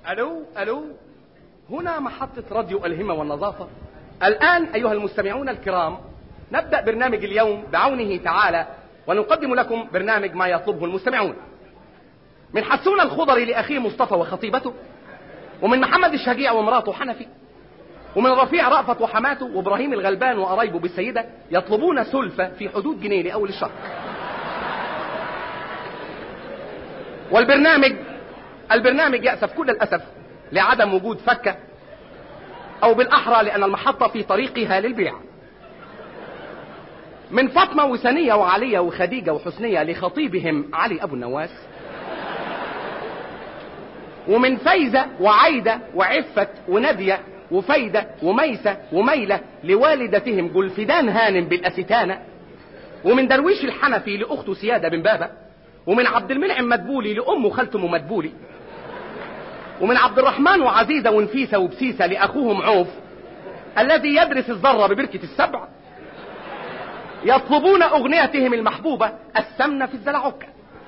الو الو هنا محطة راديو الهمة والنظافة الآن أيها المستمعون الكرام نبدأ برنامج اليوم بعونه تعالى ونقدم لكم برنامج ما يطلبه المستمعون من حسون الخضري لأخيه مصطفى وخطيبته ومن محمد الشجيع ومراته حنفي ومن رفيع رأفت وحماته وابراهيم الغلبان وقرايبه بالسيدة يطلبون سلفة في حدود جنيه لأول الشهر والبرنامج البرنامج يأسف كل الأسف لعدم وجود فكة أو بالأحرى لأن المحطة في طريقها للبيع من فاطمة وسنية وعلية وخديجة وحسنية لخطيبهم علي أبو النواس ومن فايزة وعايدة وعفة ونادية وفايدة وميسة وميلة لوالدتهم جلفدان هانم بالأستانة ومن درويش الحنفي لأخته سيادة بن بابا ومن عبد المنعم مدبولي لأمه خالته مدبولي ومن عبد الرحمن وعزيزة ونفيسة وبسيسة لأخوهم عوف الذي يدرس الذرة ببركة السبع يطلبون أغنيتهم المحبوبة السمنة في الزلعوكة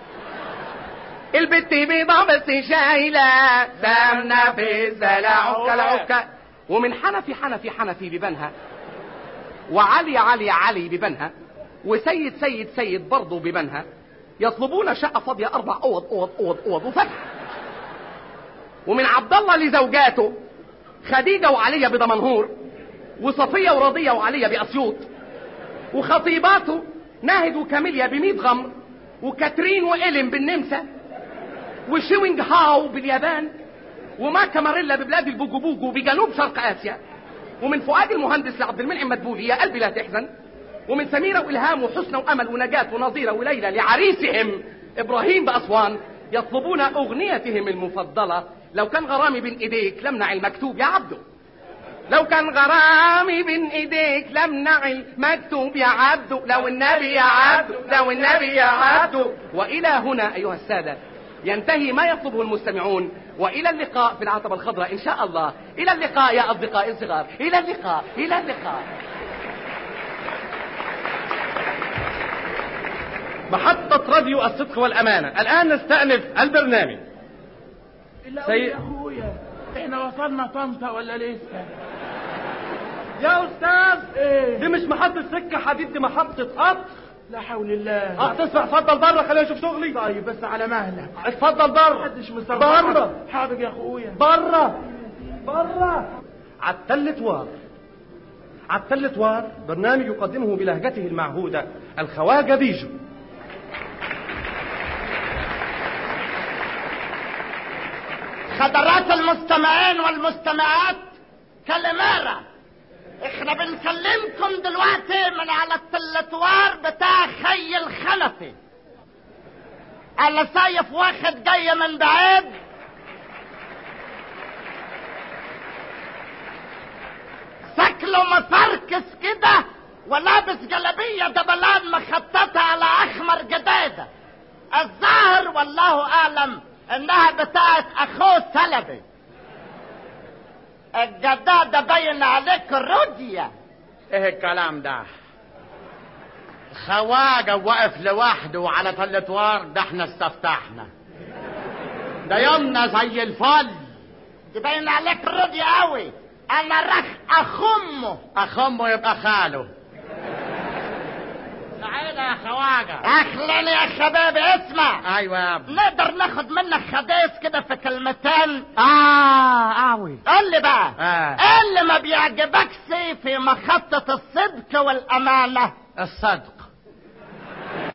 البت بيضة بس شايلة سمنة في الزلعوكة العكة ومن حنفي حنفي حنفي ببنها وعلي علي علي ببنها وسيد سيد سيد برضه ببنها يطلبون شقة فاضية أربع أوض أوض أوض أوض وفتح ومن عبد الله لزوجاته خديجة وعلية بدمنهور وصفية ورضية وعلية بأسيوط وخطيباته ناهد وكاميليا بميت غمر وكاترين وإلم بالنمسا وشيوينج هاو باليابان وماكا ماريلا ببلاد البوجوبوجو بجنوب شرق آسيا ومن فؤاد المهندس لعبد المنعم مدبولي يا قلبي لا تحزن ومن سميرة وإلهام وحسنى وأمل ونجاة ونظيرة وليلى لعريسهم إبراهيم بأسوان يطلبون أغنيتهم المفضلة لو كان غرامي بين إيديك لمنع المكتوب يا عبده لو كان غرامي بين ايديك لمنع المكتوب يا عبده لو النبي يا عبده لو النبي يا عبده والى هنا ايها الساده ينتهي ما يطلبه المستمعون والى اللقاء في العتبه الخضراء ان شاء الله الى اللقاء يا اصدقائي الصغار الى اللقاء الى اللقاء محطة راديو الصدق والأمانة الآن نستأنف البرنامج إلا سيد- يا أخويا إحنا وصلنا طنطا ولا لسه؟ يا أستاذ إيه؟ دي مش محطة سكة حديد دي محطة قطر لا حول الله اه تسمع اتفضل بره خليني اشوف شغلي طيب بس على مهلك اتفضل بره محدش مصدق بره حاضر يا أخويا بره بره عالتلتوار عالتلتوار برنامج يقدمه بلهجته المعهودة الخواجة بيجو خضرات المستمعين والمستمعات كلمارة احنا بنكلمكم دلوقتي من على التلتوار بتاع خي الخلفي على سايف واخد جاي من بعيد شكله مفركس كده ولابس جلبية دبلان مخططة على أحمر جديدة الظاهر والله أعلم إنها بتاعت أخوه سلبي الجدادة باين عليك رودية ايه الكلام ده خواجة واقف لوحده على تلتوار ده احنا استفتحنا ده يومنا زي الفل دي باين عليك رودية قوي أنا رخ أخمه اخمه يبقى خاله تعالى يا خواجة أهلا يا شباب اسمع ايوه يا ابني نقدر ناخد منك خديث كده في كلمتين اه قوي قول لي بقى آه. ايه اللي ما بيعجبكش في مخطط الصدق والامانه الصدق